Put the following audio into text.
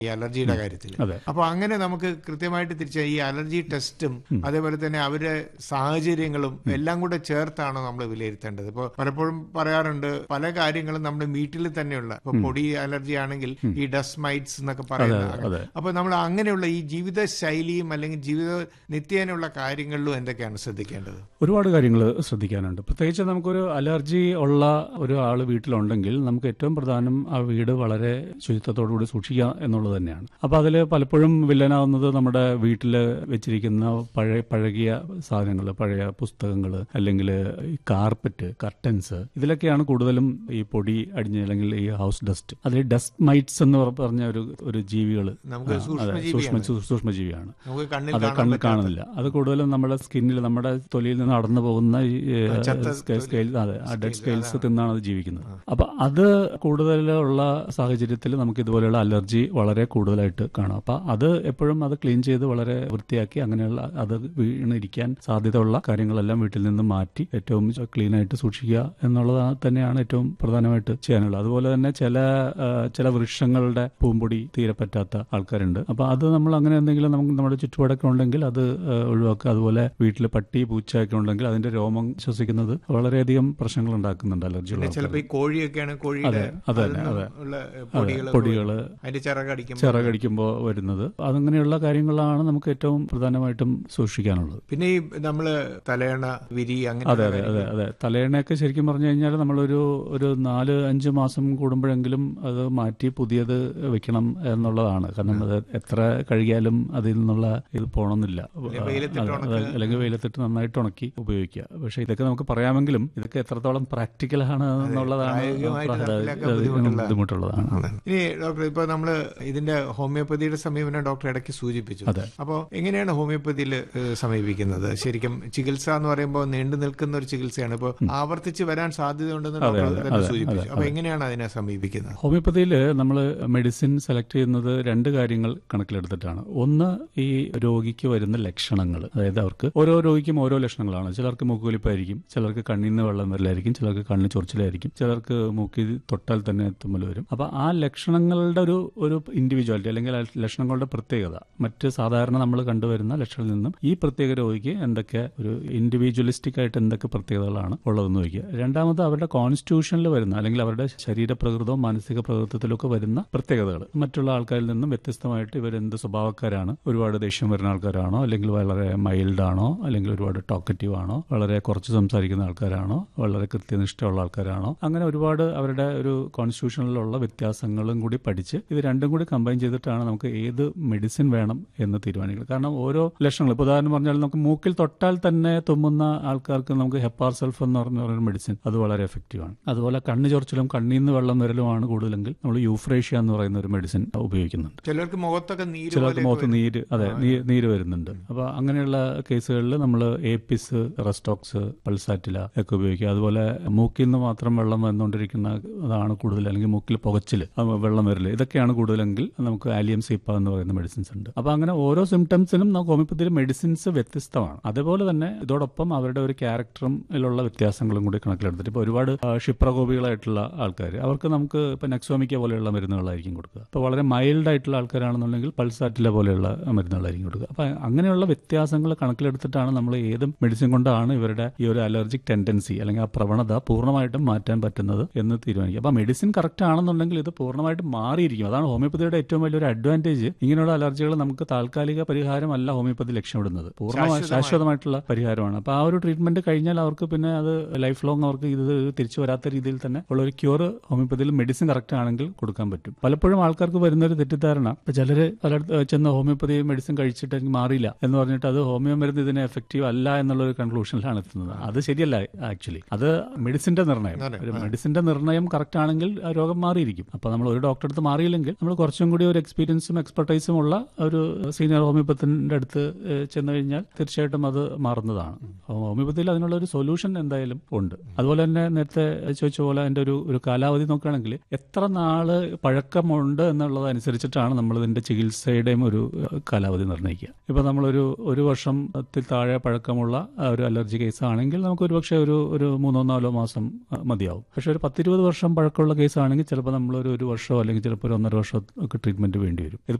ഈ അലർജിയുടെ കാര്യത്തിൽ അതെ. അപ്പൊ അങ്ങനെ നമുക്ക് കൃത്യമായിട്ട് തിരിച്ച ഈ അലർജി ടെസ്റ്റും അതേപോലെ തന്നെ അവരുടെ സാഹചര്യങ്ങളും എല്ലാം കൂടെ ചേർത്താണ് നമ്മൾ വിലയിരുത്തേണ്ടത് ഇപ്പോൾ പലപ്പോഴും പറയാറുണ്ട് പല കാര്യങ്ങളും നമ്മുടെ വീട്ടിൽ തന്നെയുള്ള ഇപ്പൊ പൊടി അലർജി ആണെങ്കിൽ ഈ ഡസ്റ്റ് മൈറ്റ്സ് എന്നൊക്കെ പറയുന്നത് അതെ. അപ്പൊ നമ്മൾ അങ്ങനെയുള്ള ഈ ജീവിത ശൈലിയും അല്ലെങ്കിൽ ജീവിത നിത്യേനയുള്ള കാര്യങ്ങളിലും എന്തൊക്കെയാണ് ശ്രദ്ധിക്കേണ്ടത് ഒരുപാട് കാര്യങ്ങൾ ശ്രദ്ധിക്കാനുണ്ട് പ്രത്യേകിച്ച് നമുക്കൊരു അലർജി ഉള്ള ഒരു ആൾ വീട്ടിലുണ്ടെങ്കിൽ നമുക്ക് ഏറ്റവും പ്രധാനം ആ വീട് വളരെ ശുചിത്വത്തോടുകൂടി സൂക്ഷിക്കുക എന്നുള്ളത് തന്നെയാണ് അപ്പൊ അതിൽ പലപ്പോഴും വില്ലനാവുന്നത് നമ്മുടെ വീട്ടിൽ വെച്ചിരിക്കുന്ന പഴയ പഴകിയ സാധനങ്ങൾ പഴയ പുസ്തകങ്ങൾ അല്ലെങ്കിൽ ഈ കാർപ്പറ്റ് കർട്ടൻസ് ഇതിലൊക്കെയാണ് കൂടുതലും ഈ പൊടി അടിഞ്ഞ് അല്ലെങ്കിൽ ഈ ഹൗസ് ഡസ്റ്റ് അതിൽ ഡസ്റ്റ് മൈറ്റ്സ് എന്ന് പറഞ്ഞ ഒരു ഒരു ജീവികൾ നമുക്ക് സൂക്ഷ്മ സൂക്ഷ്മജീവിയാണ് നമുക്ക് കണ്ണിൽ അത് കാണാൻ കണ്ണിൽ പറ്റാത്ത കാണുന്നില്ല അത് കൂടുതലും നമ്മുടെ സ്കിന്നിൽ നമ്മുടെ തൊലിയിൽ നിന്ന് നടന്നു പോകുന്ന ഈ, ഏ, ചത്ത സ്കെ- സ്കെയിൽ അതെ ആ ഡെഡ് സ്കെയിൽസ് തിന്നാണ് അത് ജീവിക്കുന്നത് അപ്പൊ അത് കൂടുതലുള്ള സാഹചര്യത്തിൽ നമുക്ക് ഇതുപോലെയുള്ള അലർജി വളരെ കൂടുതലായിട്ട് കാണാം അപ്പൊ അത് എപ്പോഴും അത് ക്ലീൻ ചെയ്ത് വളരെ വൃത്തിയാക്കി അങ്ങനെയുള്ള അത് വീണിരിക്കാൻ സാധ്യതയുള്ള കാര്യങ്ങളെല്ലാം വീട്ടിൽ നിന്ന് മാറ്റി ഏറ്റവും ക്ലീൻ ആയിട്ട് സൂക്ഷിക്കുക എന്നുള്ളത് തന്നെയാണ് ഏറ്റവും പ്രധാനമായിട്ട് ചെയ്യാനുള്ളത് അതുപോലെ തന്നെ ചില ആ, ചില വൃക്ഷങ്ങളുടെ പൂമ്പൊടി തീരെ പറ്റാത്ത ആൾക്കാരുണ്ട് അപ്പൊ അത് നമ്മൾ അങ്ങനെ എന്തെങ്കിലും നമുക്ക് നമ്മുടെ ചുറ്റുപാടൊക്കെ ഉണ്ടെങ്കിൽ അത് ആ, ഒഴിവാക്കുക അതുപോലെ വീട്ടിൽ പട്ടി പൂച്ചയൊക്കെ ഉണ്ടെങ്കിൽ അതിന്റെ രോമം ശ്വസിക്കുന്നത് വളരെയധികം പ്രശ്നങ്ങൾ ഉണ്ടാക്കുന്നുണ്ട് അലർജിയുള്ള ചിലപ്പോ ഈ കോഴിയൊക്കെയാണ് കോഴിയുടെ അതെ, അതിൽ അതെ. ഉള്ള പൊടികൾ പൊടികള് അതിന്റെ ചിറകടിക്കും ചിറകടിക്കുമ്പോൾ വരുന്നത് അതങ്ങനെയുള്ള കാര്യങ്ങളാണ് നമുക്ക് ഏറ്റവും പ്രധാനമായിട്ടും സൂക്ഷിക്കാനുള്ളത് പിന്നെ ഈ നമ്മള് തലയണ വിരി അങ്ങനെ അതെ അതെ അതെ അതെ തലയണയൊക്കെ ശരിക്കും പറഞ്ഞു കഴിഞ്ഞാൽ നമ്മളൊരു ഒരു നാല് അഞ്ച് മാസം കൂടുമ്പോഴെങ്കിലും അത് മാറ്റി പുതിയത് വെക്കണം എന്നുള്ളതാണ് കാരണം അത് എത്ര കഴുകിയാലും അതിൽ നിന്നുള്ള ഇത് പോണമെന്നില്ല വെയിലത്തിട്ട് അതെ, അതെ, അല്ലെങ്കിൽ വെയിലത്തിട്ട് നന്നായിട്ട് ഉണക്കി ഉപയോഗിക്കുക പക്ഷെ ഇതൊക്കെ നമുക്ക് പറയാമെങ്കിലും ഇതൊക്കെ എത്രത്തോളം പ്രാക്ടിക്കൽ ആണ് എന്നുള്ളതാണ് പ്രായോഗികമായിട്ട് അത് നടപ്പിലാക്കാൻ അത് ബുദ്ധിമുട്ടുള്ള- ബുദ്ധിമുട്ടുള്ളതാണ് ഇനി ഡോക്ടർ ഇപ്പൊ നമ്മള് ഇതിന്റെ ഹോമിയോപ്പതിയുടെ സമീപനം ഡോക്ടർ ഇടയ്ക്ക് സൂചിപ്പിച്ചു അതെ. അപ്പോൾ എങ്ങനെയാണ് ഹോമിയോപ്പതിയിൽ ഏഹ്, സമീപിക്കുന്നത് ശരിക്കും ചികിത്സ എന്ന് പറയുമ്പോൾ നീണ്ടു നിൽക്കുന്ന ഒരു ചികിത്സയാണ് ഇപ്പോൾ ആവർത്തിച്ച് വരാൻ സാധ്യതയുണ്ടെന്ന് ഡോക്ടർ അതെ, തന്നെ അതെ, സൂചിപ്പിച്ചു അതെ, അപ്പൊ എങ്ങനെയാണ് അതിനെ സമീപിക്കുന്നത് ഹോമിയോപ്പതിയിൽ നമ്മൾ മെഡിസിൻ സെലക്ട് ചെയ്യുന്നത് രണ്ട് കാര്യങ്ങൾ കണക്കിലെടുത്തിട്ടാണ് ഒന്ന് ഈ രോഗിക്ക് വരുന്ന ലക്ഷണങ്ങൾ അതായത് അവർക്ക് ഓരോ രോഗിക്കും ഓരോ ലക്ഷണങ്ങളാണ് ചിലർക്ക് മൂക്കുവലിപ്പായിരിക്കും ചിലർക്ക് കണ്ണിൽ നിന്ന് വെള്ളം വരലായിരിക്കും ചിലർക്ക് കണ്ണിൽ ചൊറിച്ചിലായിരിക്കും ചിലർക്ക് മൂക്കിൽ തൊട്ടാൽ തന്നെ തുമ്മൽ വരും അപ്പൊ ആ ലക്ഷണങ്ങളുടെ ഒരു ഒരു ഇൻഡിവിജ്വാലിറ്റി അല്ലെങ്കിൽ ആ ലക്ഷണങ്ങളുടെ പ്രത്യേകത മറ്റ് സാധാരണ നമ്മൾ കണ്ടുവരുന്ന ലക്ഷണങ്ങളിൽ നിന്നും ഈ പ്രത്യേക രോഗിക്ക് എന്തൊക്കെ ഒരു ഇൻഡിവിജ്വലിസ്റ്റിക് ആയിട്ട് എന്തൊക്കെ പ്രത്യേകതകളാണ് ഉള്ളതെന്ന് നോക്കുക രണ്ടാമത് അവരുടെ കോൺസ്റ്റിറ്റ്യൂഷനിൽ വരുന്ന അല്ലെങ്കിൽ അവരുടെ ശരീരപ്രകൃതവും മാനസിക പ്രകൃതത്തിലും ഒക്കെ വരുന്ന പ്രത്യേകതകൾ മറ്റുള്ള ആൾക്കാരിൽ നിന്നും വ്യത്യസ്തമായിട്ട് ഇവരെന്ത് സ്വഭാവക്കാരാണ് ഒരുപാട് ദേഷ്യം വരുന്ന ആൾക്കാരാണോ അല്ലെങ്കിൽ വളരെ മൈൽഡ് ആണോ അല്ലെങ്കിൽ ഒരുപാട് ടോക്കറ്റീവ് ആണോ വളരെ കുറച്ച് സംസാരിക്കുന്ന ആൾക്കാരാണോ വളരെ കൃത്യനിഷ്ഠയുള്ള ആൾക്കാരാണോ അങ്ങനെ ഒരുപാട് അവരുടെ ഒരു കോൺസ്റ്റിറ്റ്യൂഷനിലുള്ള വ്യത്യാസങ്ങളും കൂടി പഠിച്ച് ഇത് രണ്ടും കൂടി കമ്പൈൻ ചെയ്തിട്ടാണ് നമുക്ക് ഏത് മെഡിസിൻ വേണം എന്ന് തീരുമാനിക്കുന്നത് കാരണം ഓരോ ലക്ഷണങ്ങൾ ഇപ്പോൾ ഉദാഹരണം പറഞ്ഞാൽ നമുക്ക് മൂക്കിൽ തൊട്ടാൽ തന്നെ തുമ്മുന്ന ആൾക്കാർക്ക് നമുക്ക് ഹെപ്പാർ സൾഫ് എന്ന് പറഞ്ഞ ഒരു മെഡിസിൻ അത് വളരെ എഫക്റ്റീവ് ആണ് അതുപോലെ കണ്ണ് ചൊറിച്ചിലും കണ്ണിൽ നിന്ന് വെള്ളം വരലുമാണ് കൂടുതലെങ്കിൽ നമ്മൾ യൂഫ്രേഷ്യ എന്ന് പറയുന്ന ഒരു മെഡിസിൻ ഉപയോഗിക്കുന്നുണ്ട് ചിലർക്ക് മുഖത്തൊക്കെ നീര് ചിലർക്ക് പോലെ മുഖത്ത് നീര് അതെ നീ- നീര് വരുന്നുണ്ട് അപ്പൊ അങ്ങനെയുള്ള കേസുകളിൽ നമ്മൾ ഏപ്പിസ് റെസ്റ്റോക്സ് പൾസാറ്റില ഒക്കെ ഉപയോഗിക്കുക അതുപോലെ മൂക്കിൽ നിന്ന് മാത്രം വെള്ളം വന്നുകൊണ്ടിരിക്കുന്ന അതാണ് കൂടുതൽ അല്ലെങ്കിൽ മൂക്കിൽ പുകച്ചിൽ വെള്ളം വരല് ഇതൊക്കെയാണ് കൂടുതലെങ്കിൽ നമുക്ക് ആലിയം സീപ്പ എന്ന് പറയുന്ന മെഡിസിൻസ് ഉണ്ട് അപ്പൊ അങ്ങനെ ഓരോ സിംറ്റംസിനും നമുക്ക് ഹോമിയോപ്പതിയിൽ മെഡിസിൻസ് വ്യത്യസ്തമാണ് അതുപോലെ തന്നെ ഇതോടൊപ്പം അവരുടെ ഒരു ക്യാരക്ടറിലുള്ള വ്യത്യാസങ്ങളും കൂടി കണക്കിലെടുത്തിട്ട് ഇപ്പൊ ഒരുപാട് ആ, ക്ഷിപ്രകോപികളായിട്ടുള്ള ആൾക്കാർ അവർക്ക് നമുക്ക് ഇപ്പൊ നെക്സോമിക്ക പോലെയുള്ള മരുന്നുകളായിരിക്കും കൊടുക്കുക ഇപ്പൊ വളരെ മൈൽഡ് ആയിട്ടുള്ള ആൾക്കാരാണെന്നുണ്ടെങ്കിൽ പൾസാറ്റില പോലെയുള്ള മരുന്നുകളായിരിക്കും കൊടുക്കുക അപ്പൊ അങ്ങനെയുള്ള വ്യത്യാസങ്ങൾ കണക്കിലെടുത്തിട്ടാണ് നമ്മൾ ഏത് മെഡിസിൻ കൊണ്ടാണ് ഇവരുടെ ഈ ഒരു അലർജിക് ടെൻഡൻസി അല്ലെങ്കിൽ ആ പ്രവണത പൂർണ്ണമായിട്ടും മാറ്റാൻ പറ്റുന്നത് എന്ന് തീരുമാനിക്കുക അപ്പൊ മെഡിസിൻ കറക്റ്റ് ആണെന്നുണ്ടെങ്കിൽ ഇത് പൂർണ്ണമായിട്ടും മാറിയിരിക്കും അതാണ് ഹോമിയോപ്പതിയുടെ ഏറ്റവും വലിയൊരു അഡ്വാൻറ്റേജ് ഇങ്ങനെയുള്ള അലർജികൾ നമുക്ക് താൽക്കാലിക പരിഹാരമല്ല ഹോമിയോപ്പതി ലക്ഷ്യമിടുന്നത് പൂർണ്ണമായി ശാശ്വതമായിട്ടുള്ള പരിഹാരമാണ് അപ്പൊ ആ ഒരു ട്രീറ്റ്മെന്റ് കഴിഞ്ഞാൽ അവർക്ക് പിന്നെ അത് ലൈഫ് ലോങ് അവർക്ക് ഇത് തിരിച്ചു വരാത്ത രീതിയിൽ തന്നെ ഉള്ള ഒരു ക്യൂർ ഹോമിയോപ്പതിയിൽ മെഡിസിൻ കറക്റ്റ് ആണെങ്കിൽ കൊടുക്കാൻ പറ്റും പലപ്പോഴും ആൾക്കാർക്ക് വരുന്ന ഒരു തെറ്റിദ്ധാരണ ഇപ്പൊ ചിലര് പലയിടത്ത് ചെന്ന് ഹോമിയോപ്പതി മെഡിസിൻ കഴിച്ചിട്ട് എനിക്ക് മാറിയില്ല എന്ന് പറഞ്ഞിട്ട് അത് ഹോമിയോ മരുന്ന് ഇതിന് എഫക്റ്റീവ് അല്ല എന്നുള്ള ഒരു കൺക്ലൂഷനിലാണ് എത്തുന്നത് അത് ശരിയല്ല ആക്ച്വലി അത് മെഡിസിന്റെ നിർണ്ണയം ഒരു മെഡിസിന്റെ നിർണ്ണയം കറക്റ്റ് ആണെങ്കിൽ ആ രോഗം മാറിയിരിക്കും അപ്പൊ നമ്മൾ ഒരു ഡോക്ടറെ അടുത്ത് മാറിയില്ലെങ്കിൽ നമ്മൾ കുറച്ചും കൂടി ഒരു എക്സ്പീരിയൻസും എക്സ്പെർട്ടൈസും ഉള്ള ഒരു സീനിയർ ഹോമിയോപ്പത്തിന്റെ അടുത്ത് ഏഹ്, ചെന്ന് കഴിഞ്ഞാൽ തീർച്ചയായിട്ടും അത് മാറുന്നതാണ് ഹോമിയോപ്പതിയിൽ അതിനുള്ള ഒരു സൊല്യൂഷൻ എന്തായാലും ഉണ്ട് അതുപോലെ തന്നെ നേരത്തെ ചോദിച്ച പോലെ അതിന്റെ ഒരു ഒരു കാലാവധി നോക്കുകയാണെങ്കിൽ എത്ര നാള് പഴക്കമുണ്ട് എന്നുള്ളത് അനുസരിച്ചിട്ടാണ് നമ്മൾ ഇതിന്റെ ചികിത്സയുടെയും ഒരു ഏഹ്, കാലാവധി നിർണ്ണയിക്കുക ഇപ്പൊ നമ്മളൊരു ഒരു വർഷത്തിൽ താഴെ പഴക്കമുള്ള ആ, ഒരു അലർജി കേസ് ആണെങ്കിൽ നമുക്ക് ഒരു പക്ഷേ ഒരു ഒരു മൂന്നോ നാലോ മാസം ആ, മതിയാവും പക്ഷെ ഒരു പത്തിരുപത് വർഷം പഴക്കമുള്ള കേസ് ആണെങ്കിൽ ചിലപ്പോൾ നമ്മളൊരു ഒരു വർഷമോ അല്ലെങ്കിൽ ചിലപ്പോൾ ഒരു ഒന്നര വർഷം ഒക്കെ നമുക്ക് ട്രീറ്റ്മെന്റ് വേണ്ടി വരും ഇത്